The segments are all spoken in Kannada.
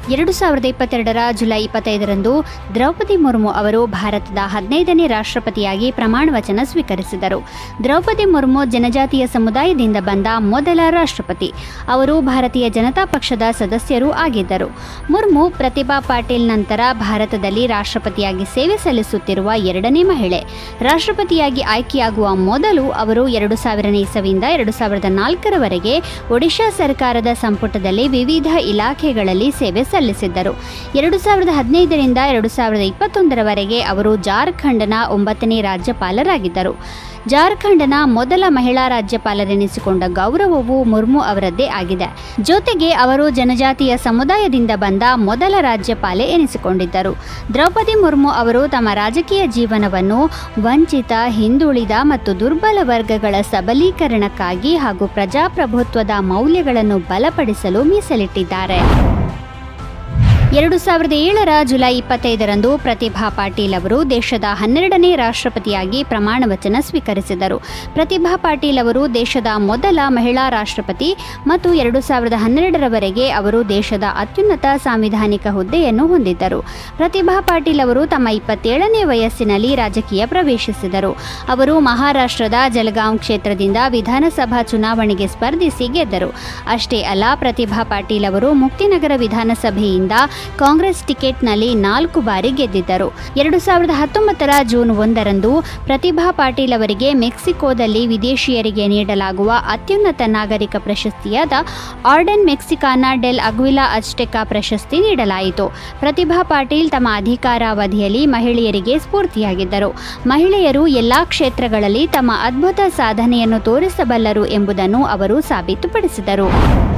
ಎರಡು ಸಾವಿರದ ಇಪ್ಪತ್ತೆರಡರ ಜುಲೈ ಇಪ್ಪತ್ತೈದರಂದು ದ್ರೌಪದಿ ಮುರ್ಮು ಅವರು ಭಾರತದ ಹದಿನೈದನೇ ರಾಷ್ಟ್ರಪತಿಯಾಗಿ ಪ್ರಮಾಣ ವಚನ ಸ್ವೀಕರಿಸಿದರು ದ್ರೌಪದಿ ಮುರ್ಮು ಜನಜಾತಿಯ ಸಮುದಾಯದಿಂದ ಬಂದ ಮೊದಲ ರಾಷ್ಟ್ರಪತಿ ಅವರು ಭಾರತೀಯ ಜನತಾ ಪಕ್ಷದ ಸದಸ್ಯರೂ ಆಗಿದ್ದರು ಮುರ್ಮು ಪ್ರತಿಭಾ ಪಾಟೀಲ್ ನಂತರ ಭಾರತದಲ್ಲಿ ರಾಷ್ಟ್ರಪತಿಯಾಗಿ ಸೇವೆ ಸಲ್ಲಿಸುತ್ತಿರುವ ಎರಡನೇ ಮಹಿಳೆ ರಾಷ್ಟ್ರಪತಿಯಾಗಿ ಆಯ್ಕೆಯಾಗುವ ಮೊದಲು ಅವರು ಎರಡು ಸಾವಿರನೇ ಇಸವಿಯಿಂದ ಎರಡು ಸಾವಿರದ ನಾಲ್ಕರವರೆಗೆ ಒಡಿಶಾ ಸರ್ಕಾರದ ಸಂಪುಟದಲ್ಲಿ ವಿವಿಧ ಇಲಾಖೆಗಳಲ್ಲಿ ಸೇವೆ ಸಲ್ಲಿಸಿದ್ದರು ಎರಡು ಸಾವಿರದ ಹದಿನೈದರಿಂದ ಎರಡು ಸಾವಿರದ ಇಪ್ಪತ್ತೊಂದರವರೆಗೆ ಅವರು ಜಾರ್ಖಂಡ್ನ ಒಂಬತ್ತನೇ ರಾಜ್ಯಪಾಲರಾಗಿದ್ದರು ಜಾರ್ಖಂಡ್ನ ಮೊದಲ ಮಹಿಳಾ ರಾಜ್ಯಪಾಲರೆನಿಸಿಕೊಂಡ ಗೌರವವು ಮುರ್ಮು ಅವರದ್ದೇ ಆಗಿದೆ ಜೊತೆಗೆ ಅವರು ಜನಜಾತಿಯ ಸಮುದಾಯದಿಂದ ಬಂದ ಮೊದಲ ರಾಜ್ಯಪಾಲೆ ಎನಿಸಿಕೊಂಡಿದ್ದರು ದ್ರೌಪದಿ ಮುರ್ಮು ಅವರು ತಮ್ಮ ರಾಜಕೀಯ ಜೀವನವನ್ನು ವಂಚಿತ ಹಿಂದುಳಿದ ಮತ್ತು ದುರ್ಬಲ ವರ್ಗಗಳ ಸಬಲೀಕರಣಕ್ಕಾಗಿ ಹಾಗೂ ಪ್ರಜಾಪ್ರಭುತ್ವದ ಮೌಲ್ಯಗಳನ್ನು ಬಲಪಡಿಸಲು ಮೀಸಲಿಟ್ಟಿದ್ದಾರೆ ಎರಡು ಸಾವಿರದ ಏಳರ ಜುಲೈ ಇಪ್ಪತ್ತೈದರಂದು ಪ್ರತಿಭಾ ಪಾಟೀಲ್ ಅವರು ದೇಶದ ಹನ್ನೆರಡನೇ ರಾಷ್ಟ್ರಪತಿಯಾಗಿ ಪ್ರಮಾಣ ವಚನ ಸ್ವೀಕರಿಸಿದರು ಪ್ರತಿಭಾ ಪಾಟೀಲ್ ಅವರು ದೇಶದ ಮೊದಲ ಮಹಿಳಾ ರಾಷ್ಟ್ರಪತಿ ಮತ್ತು ಎರಡು ಸಾವಿರದ ಹನ್ನೆರಡರವರೆಗೆ ಅವರು ದೇಶದ ಅತ್ಯುನ್ನತ ಸಾಂವಿಧಾನಿಕ ಹುದ್ದೆಯನ್ನು ಹೊಂದಿದ್ದರು ಪ್ರತಿಭಾ ಪಾಟೀಲ್ ಅವರು ತಮ್ಮ ಇಪ್ಪತ್ತೇಳನೇ ವಯಸ್ಸಿನಲ್ಲಿ ರಾಜಕೀಯ ಪ್ರವೇಶಿಸಿದರು ಅವರು ಮಹಾರಾಷ್ಟ್ರದ ಜಲಗಾಂವ್ ಕ್ಷೇತ್ರದಿಂದ ವಿಧಾನಸಭಾ ಚುನಾವಣೆಗೆ ಸ್ಪರ್ಧಿಸಿ ಗೆದ್ದರು ಅಷ್ಟೇ ಅಲ್ಲ ಪ್ರತಿಭಾ ಪಾಟೀಲ್ ಅವರು ಮುಕ್ತಿನಗರ ವಿಧಾನಸಭೆಯಿಂದ ಕಾಂಗ್ರೆಸ್ ಟಿಕೆಟ್ನಲ್ಲಿ ನಾಲ್ಕು ಬಾರಿ ಗೆದ್ದಿದ್ದರು ಎರಡು ಸಾವಿರದ ಹತ್ತೊಂಬತ್ತರ ಜೂನ್ ಒಂದರಂದು ಪ್ರತಿಭಾ ಪಾಟೀಲ್ ಅವರಿಗೆ ಮೆಕ್ಸಿಕೋದಲ್ಲಿ ವಿದೇಶಿಯರಿಗೆ ನೀಡಲಾಗುವ ಅತ್ಯುನ್ನತ ನಾಗರಿಕ ಪ್ರಶಸ್ತಿಯಾದ ಆರ್ಡನ್ ಮೆಕ್ಸಿಕಾನಾ ಡೆಲ್ ಅಗ್ವಿಲಾ ಅಜ್ಟೆಕಾ ಪ್ರಶಸ್ತಿ ನೀಡಲಾಯಿತು ಪ್ರತಿಭಾ ಪಾಟೀಲ್ ತಮ್ಮ ಅಧಿಕಾರಾವಧಿಯಲ್ಲಿ ಮಹಿಳೆಯರಿಗೆ ಸ್ಫೂರ್ತಿಯಾಗಿದ್ದರು ಮಹಿಳೆಯರು ಎಲ್ಲಾ ಕ್ಷೇತ್ರಗಳಲ್ಲಿ ತಮ್ಮ ಅದ್ಭುತ ಸಾಧನೆಯನ್ನು ತೋರಿಸಬಲ್ಲರು ಎಂಬುದನ್ನು ಅವರು ಸಾಬೀತುಪಡಿಸಿದರು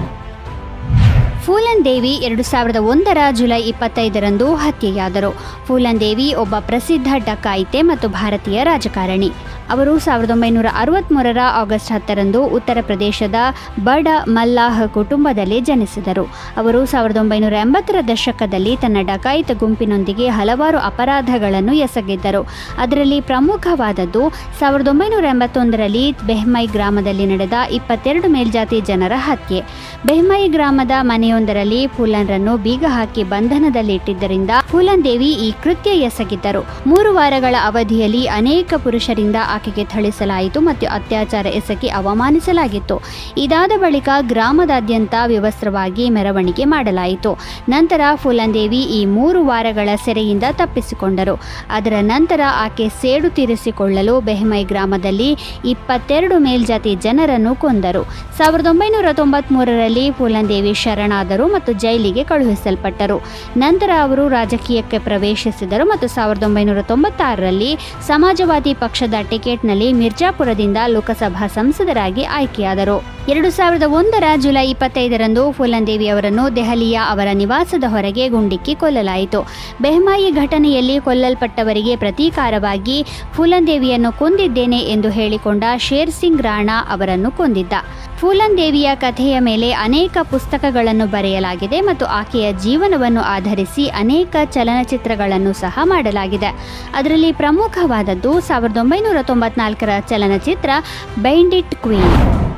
ಫೂಲನ್ ದೇವಿ ಎರಡು ಸಾವಿರದ ಒಂದರ ಜುಲೈ ಇಪ್ಪತ್ತೈದರಂದು ಹತ್ಯೆಯಾದರು ಫೂಲನ್ ದೇವಿ ಒಬ್ಬ ಪ್ರಸಿದ್ಧ ಡಕಾಯಿತೆ ಮತ್ತು ಭಾರತೀಯ ರಾಜಕಾರಣಿ ಅವರು ಸಾವಿರದ ಒಂಬೈನೂರ ಅರವತ್ತ್ಮೂರರ ಆಗಸ್ಟ್ ಹತ್ತರಂದು ಉತ್ತರ ಪ್ರದೇಶದ ಬಡ ಮಲ್ಲಾಹ್ ಕುಟುಂಬದಲ್ಲಿ ಜನಿಸಿದರು ಅವರು ಸಾವಿರದ ಒಂಬೈನೂರ ಎಂಬತ್ತರ ದಶಕದಲ್ಲಿ ತನ್ನ ಡಕಾಯಿತ ಗುಂಪಿನೊಂದಿಗೆ ಹಲವಾರು ಅಪರಾಧಗಳನ್ನು ಎಸಗಿದ್ದರು ಅದರಲ್ಲಿ ಪ್ರಮುಖವಾದದ್ದು ಸಾವಿರದ ಒಂಬೈನೂರ ಎಂಬತ್ತೊಂದರಲ್ಲಿ ಬೆಹ್ಮೈ ಗ್ರಾಮದಲ್ಲಿ ನಡೆದ ಇಪ್ಪತ್ತೆರಡು ಮೇಲ್ಜಾತಿ ಜನರ ಹತ್ಯೆ ಬೆಹ್ಮೈ ಗ್ರಾಮದ ಮನೆಯೊಂದರಲ್ಲಿ ಫೂಲನ್ರನ್ನು ಬೀಗ ಹಾಕಿ ಬಂಧನದಲ್ಲಿಟ್ಟಿದ್ದರಿಂದ ಫೂಲನ್ ದೇವಿ ಈ ಕೃತ್ಯ ಎಸಗಿದ್ದರು ಮೂರು ವಾರಗಳ ಅವಧಿಯಲ್ಲಿ ಅನೇಕ ಪುರುಷರಿಂದ ಆಕೆಗೆ ಥಳಿಸಲಾಯಿತು ಮತ್ತು ಅತ್ಯಾಚಾರ ಎಸಗಿ ಅವಮಾನಿಸಲಾಗಿತ್ತು ಇದಾದ ಬಳಿಕ ಗ್ರಾಮದಾದ್ಯಂತ ವಿವಸ್ತ್ರವಾಗಿ ಮೆರವಣಿಗೆ ಮಾಡಲಾಯಿತು ನಂತರ ಫೂಲನ್ ದೇವಿ ಈ ಮೂರು ವಾರಗಳ ಸೆರೆಯಿಂದ ತಪ್ಪಿಸಿಕೊಂಡರು ಅದರ ನಂತರ ಆಕೆ ಸೇಡು ತೀರಿಸಿಕೊಳ್ಳಲು ಬೆಹಮೈ ಗ್ರಾಮದಲ್ಲಿ ಇಪ್ಪತ್ತೆರಡು ಮೇಲ್ಜಾತಿ ಜನರನ್ನು ಕೊಂದರು ಸಾವಿರದ ಒಂಬೈನೂರ ತೊಂಬತ್ಮೂರರಲ್ಲಿ ಫೂಲನ್ ದೇವಿ ಶರಣಾದರು ಮತ್ತು ಜೈಲಿಗೆ ಕಳುಹಿಸಲ್ಪಟ್ಟರು ನಂತರ ಅವರು ರಾಜಕೀಯಕ್ಕೆ ಪ್ರವೇಶಿಸಿದರು ಮತ್ತು ಸಾವಿರದ ಒಂಬೈನೂರ ತೊಂಬತ್ತಾರರಲ್ಲಿ ಸಮಾಜವಾದಿ ಪಕ್ಷದ ಟಿಕೆಟ್ನಲ್ಲಿ ಮಿರ್ಜಾಪುರದಿಂದ ಲೋಕಸಭಾ ಸಂಸದರಾಗಿ ಆಯ್ಕೆಯಾದರು ಎರಡು ಸಾವಿರದ ಒಂದರ ಜುಲೈ ಇಪ್ಪತ್ತೈದರಂದು ಫೂಲನ್ ದೇವಿ ಅವರನ್ನು ದೆಹಲಿಯ ಅವರ ನಿವಾಸದ ಹೊರಗೆ ಗುಂಡಿಕ್ಕಿ ಕೊಲ್ಲಲಾಯಿತು ಬೆಹ್ಮಾಯಿ ಘಟನೆಯಲ್ಲಿ ಕೊಲ್ಲಲ್ಪಟ್ಟವರಿಗೆ ಪ್ರತೀಕಾರವಾಗಿ ಫೂಲನ್ ದೇವಿಯನ್ನು ಕೊಂದಿದ್ದೇನೆ ಎಂದು ಹೇಳಿಕೊಂಡ ಶೇರ್ ಸಿಂಗ್ ರಾಣಾ ಅವರನ್ನು ಕೊಂದಿದ್ದ ಫೂಲನ್ ದೇವಿಯ ಕಥೆಯ ಮೇಲೆ ಅನೇಕ ಪುಸ್ತಕಗಳನ್ನು ಬರೆಯಲಾಗಿದೆ ಮತ್ತು ಆಕೆಯ ಜೀವನವನ್ನು ಆಧರಿಸಿ ಅನೇಕ ಚಲನಚಿತ್ರಗಳನ್ನು ಸಹ ಮಾಡಲಾಗಿದೆ ಅದರಲ್ಲಿ ಪ್ರಮುಖವಾದದ್ದು ಸಾವಿರದ ಒಂಬೈನೂರ ತೊಂಬತ್ನಾಲ್ಕರ ಚಲನಚಿತ್ರ ಬೈಂಡಿಟ್ ಕ್ವೀನ್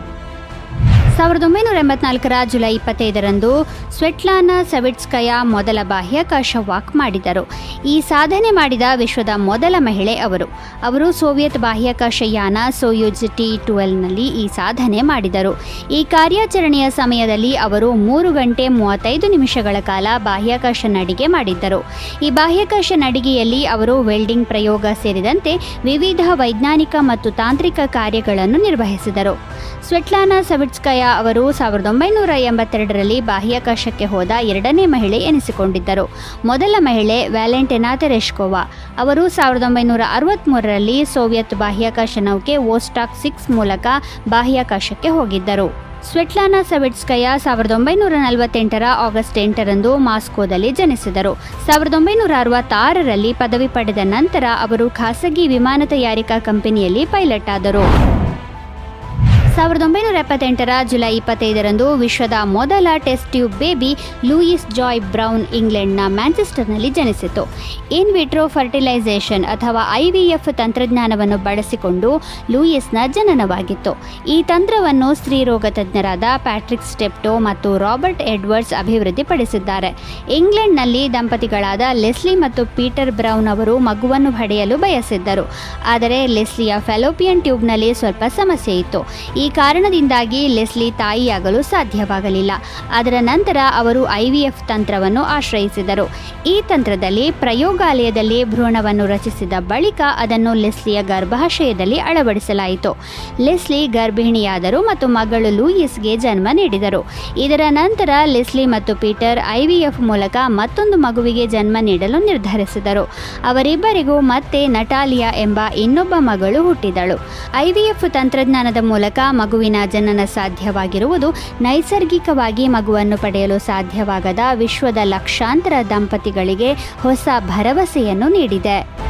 ಸಾವಿರದ ಒಂಬೈನೂರ ಎಂಬತ್ನಾಲ್ಕರ ಜುಲೈ ಇಪ್ಪತ್ತೈದರಂದು ಸ್ವೆಟ್ಲಾನಾ ಸವಿಟ್ಸ್ಕಯ ಮೊದಲ ಬಾಹ್ಯಾಕಾಶ ವಾಕ್ ಮಾಡಿದರು ಈ ಸಾಧನೆ ಮಾಡಿದ ವಿಶ್ವದ ಮೊದಲ ಮಹಿಳೆ ಅವರು ಅವರು ಸೋವಿಯತ್ ಬಾಹ್ಯಾಕಾಶ ಯಾನ ಸೋಯುಜ್ ಟಿ ಟ್ವೆಲ್ನಲ್ಲಿ ಈ ಸಾಧನೆ ಮಾಡಿದರು ಈ ಕಾರ್ಯಾಚರಣೆಯ ಸಮಯದಲ್ಲಿ ಅವರು ಮೂರು ಗಂಟೆ ಮೂವತ್ತೈದು ನಿಮಿಷಗಳ ಕಾಲ ಬಾಹ್ಯಾಕಾಶ ನಡಿಗೆ ಮಾಡಿದ್ದರು ಈ ಬಾಹ್ಯಾಕಾಶ ನಡಿಗೆಯಲ್ಲಿ ಅವರು ವೆಲ್ಡಿಂಗ್ ಪ್ರಯೋಗ ಸೇರಿದಂತೆ ವಿವಿಧ ವೈಜ್ಞಾನಿಕ ಮತ್ತು ತಾಂತ್ರಿಕ ಕಾರ್ಯಗಳನ್ನು ನಿರ್ವಹಿಸಿದರು ಸ್ವೆಟ್ಲಾನಾ ಸವಿಟ್ಸ್ಕಯ ಅವರು ಸಾವಿರದ ಒಂಬೈನೂರ ಎಂಬತ್ತೆರಡರಲ್ಲಿ ಬಾಹ್ಯಾಕಾಶಕ್ಕೆ ಹೋದ ಎರಡನೇ ಮಹಿಳೆ ಎನಿಸಿಕೊಂಡಿದ್ದರು ಮೊದಲ ಮಹಿಳೆ ವ್ಯಾಲೆಂಟಿನಾ ತೆರೆಶ್ಕೋವಾ ಅವರು ಸಾವಿರದ ಒಂಬೈನೂರ ಅರವತ್ತ್ಮೂರರಲ್ಲಿ ಸೋವಿಯತ್ ಬಾಹ್ಯಾಕಾಶ ನೌಕೆ ವೋಸ್ಟಾಕ್ ಸಿಕ್ಸ್ ಮೂಲಕ ಬಾಹ್ಯಾಕಾಶಕ್ಕೆ ಹೋಗಿದ್ದರು ಸ್ವೆಟ್ಲಾನಾ ಸವಿಟ್ಸ್ಕಯ ಸಾವಿರದ ಒಂಬೈನೂರ ನಲವತ್ತೆಂಟರ ಆಗಸ್ಟ್ ಎಂಟರಂದು ಮಾಸ್ಕೋದಲ್ಲಿ ಜನಿಸಿದರು ಸಾವಿರದ ಒಂಬೈನೂರ ಅರವತ್ತಾರರಲ್ಲಿ ಪದವಿ ಪಡೆದ ನಂತರ ಅವರು ಖಾಸಗಿ ವಿಮಾನ ತಯಾರಿಕಾ ಕಂಪನಿಯಲ್ಲಿ ಪೈಲಟ್ ಆದರು ಸಾವಿರದ ಒಂಬೈನೂರ ಎಪ್ಪತ್ತೆಂಟರ ಜುಲೈ ಇಪ್ಪತ್ತೈದರಂದು ವಿಶ್ವದ ಮೊದಲ test tube baby Louise Joy Brown ಇಂಗ್ಲೆಂಡ್ನ ಮ್ಯಾಂಚೆಸ್ಟರ್ನಲ್ಲಿ ಜನಿಸಿತು ಇನ್ ವಿಟ್ರೋ ಫರ್ಟಿಲೈಸೇಷನ್ ಅಥವಾ ಐವಿಎಫ್ ತಂತ್ರಜ್ಞಾನವನ್ನು ಬಳಸಿಕೊಂಡು ಲೂಯಿಸ್ನ ಜನನವಾಗಿತ್ತು ಈ ತಂತ್ರವನ್ನು ಸ್ತ್ರೀರೋಗ ತಜ್ಞರಾದ ಪ್ಯಾಟ್ರಿಕ್ ಸ್ಟೆಪ್ಟೋ ಮತ್ತು ರಾಬರ್ಟ್ ಎಡ್ವರ್ಡ್ಸ್ ಅಭಿವೃದ್ಧಿಪಡಿಸಿದ್ದಾರೆ ಇಂಗ್ಲೆಂಡ್ನಲ್ಲಿ ದಂಪತಿಗಳಾದ ಲೆಸ್ಲಿ ಮತ್ತು ಪೀಟರ್ ಬ್ರೌನ್ ಅವರು ಮಗುವನ್ನು ಪಡೆಯಲು ಬಯಸಿದ್ದರು ಆದರೆ ಲೆಸ್ಲಿಯ ಫೆಲೋಪಿಯನ್ ಟ್ಯೂಬ್ನಲ್ಲಿ ಸ್ವಲ್ಪ ಸಮಸ್ಯೆ ಇತ್ತು ಈ ಕಾರಣದಿಂದಾಗಿ ಲೆಸ್ಲಿ ತಾಯಿಯಾಗಲು ಸಾಧ್ಯವಾಗಲಿಲ್ಲ ಅದರ ನಂತರ ಅವರು ಐವಿಎಫ್ ತಂತ್ರವನ್ನು ಆಶ್ರಯಿಸಿದರು ಈ ತಂತ್ರದಲ್ಲಿ ಪ್ರಯೋಗಾಲಯದಲ್ಲಿ ಭ್ರೂಣವನ್ನು ರಚಿಸಿದ ಬಳಿಕ ಅದನ್ನು ಲೆಸ್ಲಿಯ ಗರ್ಭಾಶಯದಲ್ಲಿ ಅಳವಡಿಸಲಾಯಿತು ಲೆಸ್ಲಿ ಗರ್ಭಿಣಿಯಾದರು ಮತ್ತು ಮಗಳು ಲೂಯಿಸ್ಗೆ ಜನ್ಮ ನೀಡಿದರು ಇದರ ನಂತರ ಲೆಸ್ಲಿ ಮತ್ತು ಪೀಟರ್ ಐವಿಎಫ್ ಮೂಲಕ ಮತ್ತೊಂದು ಮಗುವಿಗೆ ಜನ್ಮ ನೀಡಲು ನಿರ್ಧರಿಸಿದರು ಅವರಿಬ್ಬರಿಗೂ ಮತ್ತೆ ನಟಾಲಿಯಾ ಎಂಬ ಇನ್ನೊಬ್ಬ ಮಗಳು ಹುಟ್ಟಿದಳು ಐವಿಎಫ್ ತಂತ್ರಜ್ಞಾನದ ಮೂಲಕ ಮಗುವಿನ ಜನನ ಸಾಧ್ಯವಾಗಿರುವುದು ನೈಸರ್ಗಿಕವಾಗಿ ಮಗುವನ್ನು ಪಡೆಯಲು ಸಾಧ್ಯವಾಗದ ವಿಶ್ವದ ಲಕ್ಷಾಂತರ ದಂಪತಿಗಳಿಗೆ ಹೊಸ ಭರವಸೆಯನ್ನು ನೀಡಿದೆ